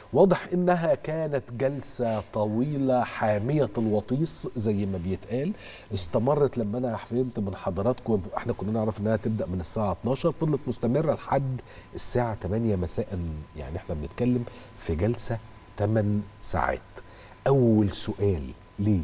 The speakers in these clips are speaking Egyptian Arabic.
واضح انها كانت جلسه طويله حاميه الوطيس زي ما بيتقال استمرت لما انا فهمت من حضراتكم احنا كنا نعرف انها تبدا من الساعه 12 فضلت مستمره لحد الساعه 8 مساء يعني احنا بنتكلم في جلسه 8 ساعات اول سؤال ليه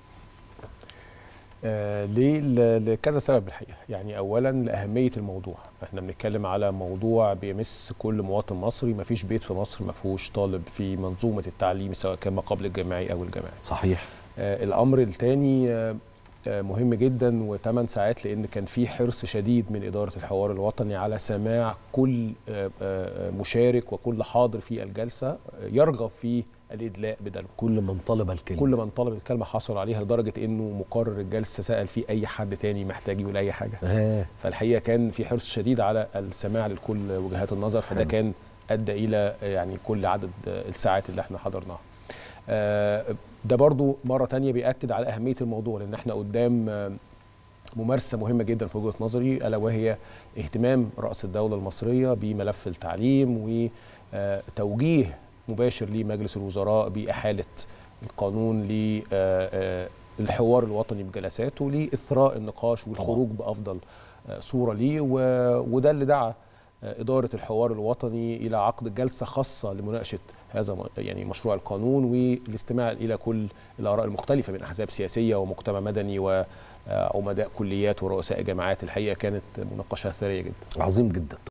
آه ليه ل- لكذا سبب الحقيقه يعني اولا لاهميه الموضوع احنا بنتكلم على موضوع بيمس كل مواطن مصري ما فيش بيت في مصر ما فيهوش طالب في منظومه التعليم سواء كان ما قبل الجامعي او الجامعي صحيح آه الامر الثاني آه آه، مهم جدا وثمان ساعات لان كان في حرص شديد من اداره الحوار الوطني على سماع كل آه، آه، مشارك وكل حاضر في الجلسه آه، يرغب في الادلاء بدلو كل من طلب الكلمه كل من طلب الكلمه حصل عليها لدرجه انه مقرر الجلسه سال فيه اي حد تاني محتاج يقول اي حاجه آه. فالحقيقه كان في حرص شديد على السماع لكل وجهات النظر فده حلو. كان ادى الى يعني كل عدد الساعات اللي احنا حضرناها آه، ده برضو مره تانية بياكد على اهميه الموضوع لان احنا قدام آه، ممارسه مهمه جدا في وجهه نظري الا وهي اهتمام راس الدوله المصريه بملف التعليم وتوجيه مباشر لمجلس الوزراء باحاله القانون للحوار الوطني بجلساته لاثراء النقاش والخروج بافضل آه، صوره ليه و- وده اللي دعا آه، إدارة الحوار الوطني إلى عقد جلسة خاصة لمناقشة هذا م- يعني مشروع القانون والاستماع إلى كل الآراء المختلفة من أحزاب سياسية ومجتمع مدني وعمداء كليات ورؤساء جامعات الحقيقة كانت مناقشة ثرية جدا عظيم جدا